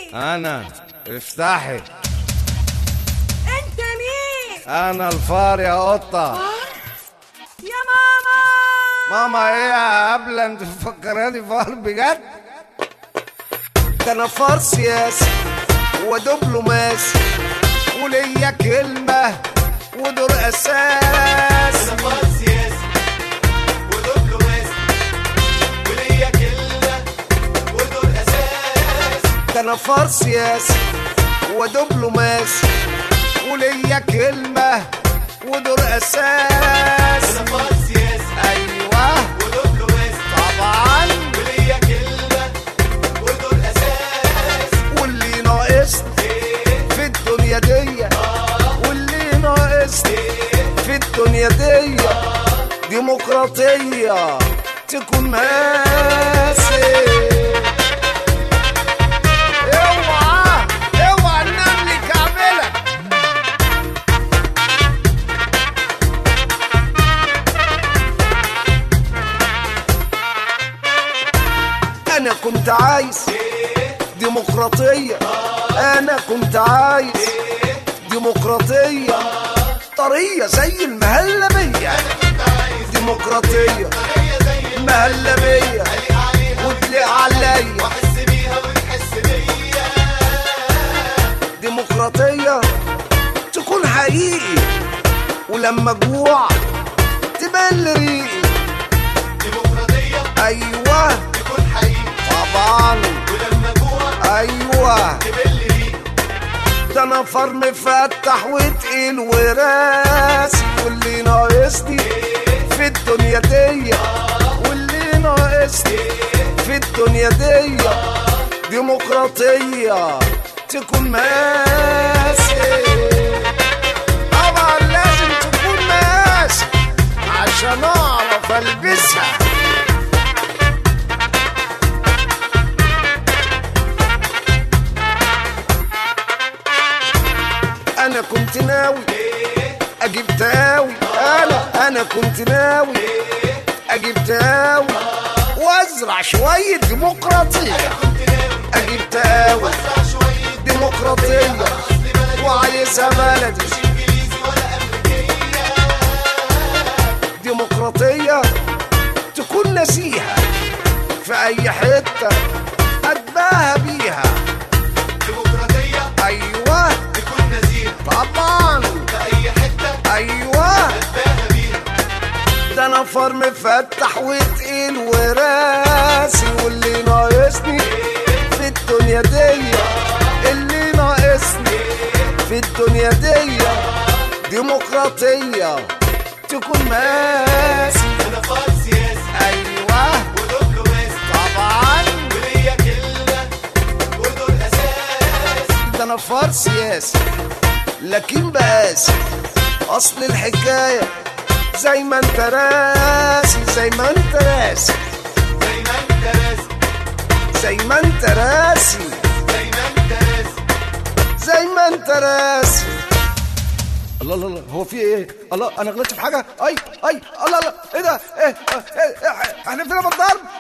انا افتحي انت مين انا الفار يا قطه يا ماما ماما ايه يا قبل انت مفكراني فار بجد ده انا فار سياسي ودبلوماسي وليا كلمه ودور اساسي ده انا فار سياسي ودبلوماسي وليا كلمه ودور اساسي ايوه طبعا واللي ناقصني في الدنيا دي واللي ناقصني في الدنيا دي ديمقراطية تكون ماسك اوعى اوعى النمل كاملة انا كنت عايز ديمقراطية انا كنت عايز ديمقراطية طرية زي المهلبية ديمقراطية مهلبية وتليق عليا ديمقراطية تكون حقيقي ولما جوع تبان لي ريقي ايوه طبعا ايوه ده انا فار مفتح وتقيل وراسي واللي ناقصني في الدنيا دي واللي ناقصني في الدنيا دي ديمقراطية تكون ماسك طبعا لازم تكون ماسك عشان اعرف البسها انا كنت ناوي اجيب تاوي انا انا كنت ناوي اجيب تاوي وازرع شوية ديمقراطية اجيب تاوي ديمقراطية وعايزها بلدي ديمقراطية تكون نزيهة في اي حتة اتباهى بيها ايوه طبعا ايوه ده انا فار مفتح وتقيل وراسي واللي ناقصني في الدنيا دي اللي ناقصني في الدنيا دي ديمقراطية تكون ماسي ايوه طبعا ده انا فار سياسي لكن بقاسي اصل الحكايه زي ما انت راسي زي ما انت راسي زي ما انت راسي زي ما انت راسي الله الله الله هو في ايه؟ الله انا غلطت في حاجه؟ اي اي الله الله ايه ده؟ ايه؟ ايه؟ ايه؟ احنا فينا بالضرب؟